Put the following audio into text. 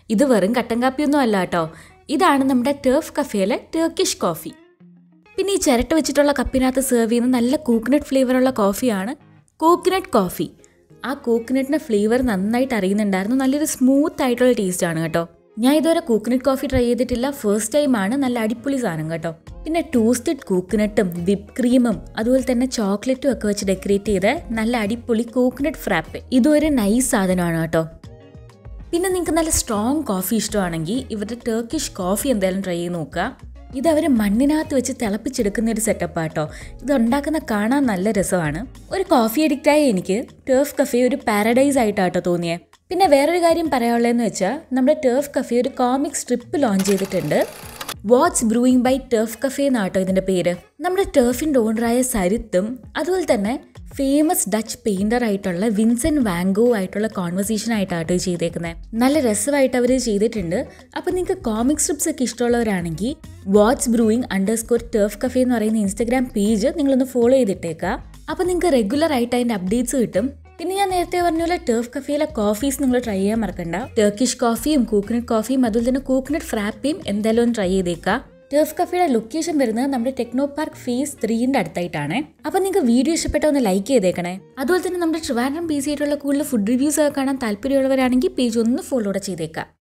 ഇത് വെറും കട്ടൻ കാപ്പിയൊന്നും അല്ല കേട്ടോ ഇതാണ് നമ്മുടെ ടേഫ് കഫേയിലെ ടർക്കിഷ് കോഫി പിന്നെ ഈ ചിരട്ട വെച്ചിട്ടുള്ള കപ്പിനകത്ത് സെർവ് ചെയ്യുന്ന നല്ല കോക്കനട്ട് ഫ്ലേവറുള്ള കോഫിയാണ് കോക്കനട്ട് കോഫി ആ കോക്കനട്ടിൻ്റെ ഫ്ലേവർ നന്നായിട്ട് അറിയുന്നുണ്ടായിരുന്നു നല്ലൊരു സ്മൂത്ത് ആയിട്ടുള്ള ടേസ്റ്റ് ആണ് കേട്ടോ ഞാൻ ഇതുവരെ കോക്കനട്ട് കോഫി ട്രൈ ചെയ്തിട്ടില്ല ഫസ്റ്റ് ടൈം ആണ് നല്ല അടിപൊളി സാധനം കേട്ടോ പിന്നെ ടോസ്റ്റഡ് കോക്കനട്ടും വിപ്പ് ക്രീമും അതുപോലെ തന്നെ ചോക്ലേറ്റും ഒക്കെ വെച്ച് ഡെക്കറേറ്റ് ചെയ്ത നല്ല അടിപൊളി കോക്കനട്ട് ഫ്രാപ്പ് ഇതും ഒരു നൈസ് സാധനമാണ് കേട്ടോ പിന്നെ നിങ്ങൾക്ക് നല്ല സ്ട്രോങ് കോഫി ഇഷ്ടമാണെങ്കിൽ ഇവരുടെ ടർക്കിഷ് കോഫി എന്തായാലും ട്രൈ ചെയ്ത് നോക്കുക ഇത് അവർ മണ്ണിനകത്ത് വെച്ച് തിളപ്പിച്ചെടുക്കുന്ന ഒരു സെറ്റപ്പാണ് കേട്ടോ ഇത് ഉണ്ടാക്കുന്ന കാണാൻ നല്ല രസമാണ് ഒരു കോഫി അഡിക്റ്റായ എനിക്ക് ടേഫ് കഫേ ഒരു പാരഡൈസ് ആയിട്ടാട്ടോ തോന്നിയത് പിന്നെ വേറൊരു കാര്യം പറയാനുള്ളതെന്ന് വെച്ചാൽ നമ്മുടെ ടേഫ് കഫേ ഒരു കോമിക് സ്ട്രിപ്പ് ലോഞ്ച് ചെയ്തിട്ടുണ്ട് വാട്സ് ബ്രൂയിങ് ബൈ ടേഫ് കഫേ എന്നാട്ടോ ഇതിന്റെ പേര് നമ്മുടെ ടേഫിന്റെ ഓണറായ സരിത്തും അതുപോലെ തന്നെ ഫേമസ് ഡച്ച് പെയിന്റർ ആയിട്ടുള്ള വിൻസെന്റ് വാങ്കോ ആയിട്ടുള്ള കോൺവെർസേഷൻ ആയിട്ടാട്ടോ ഇത് ചെയ്തേക്കുന്നത് നല്ല രസമായിട്ട് അവർ ചെയ്തിട്ടുണ്ട് അപ്പൊ നിങ്ങൾക്ക് കോമിക് സ്ട്രിപ്സ് ഒക്കെ ഇഷ്ടമുള്ളവരാണെങ്കിൽ വാട്സ് ബ്രൂയിങ് അണ്ടർ സ്കോർ ടേഫ് കഫേ എന്ന് പറയുന്ന ഇൻസ്റ്റാഗ്രാം പേജ് നിങ്ങളൊന്ന് ഫോളോ ചെയ്തിട്ടേക്കാം അപ്പൊ നിങ്ങൾക്ക് റെഗുലർ ആയിട്ട് അതിന്റെ അപ്ഡേറ്റ്സ് കിട്ടും പിന്നെ ഞാൻ നേരത്തെ പറഞ്ഞ പോലെ ടേഫ് കഫേയിലെ കോഫീസ് നിങ്ങൾ ട്രൈ ചെയ്യാൻ മറക്കണ്ട ടർക്കിഷ് കോഫിയും കോക്കനട്ട് കോഫിയും അതുപോലെ തന്നെ കോക്കനട്ട് ഫ്രാപ്പിയും എന്തായാലും ഒന്ന് ട്രൈ ചെയ്തേക്കാം ടേഫ് കഫേയുടെ ലൊക്കേഷൻ വരുന്നത് നമ്മുടെ ടെക്നോ പാർക്ക് ഫേസ് ത്രീൻ്റെ അടുത്തായിട്ടാണ് അപ്പോൾ നിങ്ങൾക്ക് വീഡിയോ ഇഷ്ടപ്പെട്ട ഒന്ന് ലൈക്ക് ചെയ്തേക്കണേ അതുപോലെ തന്നെ നമ്മുടെ ട്രിവാൻഡ്രം ബേസ് ആയിട്ടുള്ള കൂടുതൽ ഫുഡ് റിവ്യൂസ് ഒക്കെ കാണാൻ താല്പര്യമുള്ളവരാണെങ്കിൽ പേജ് ഒന്ന് ഫോളോ ചെയ്തേക്കാം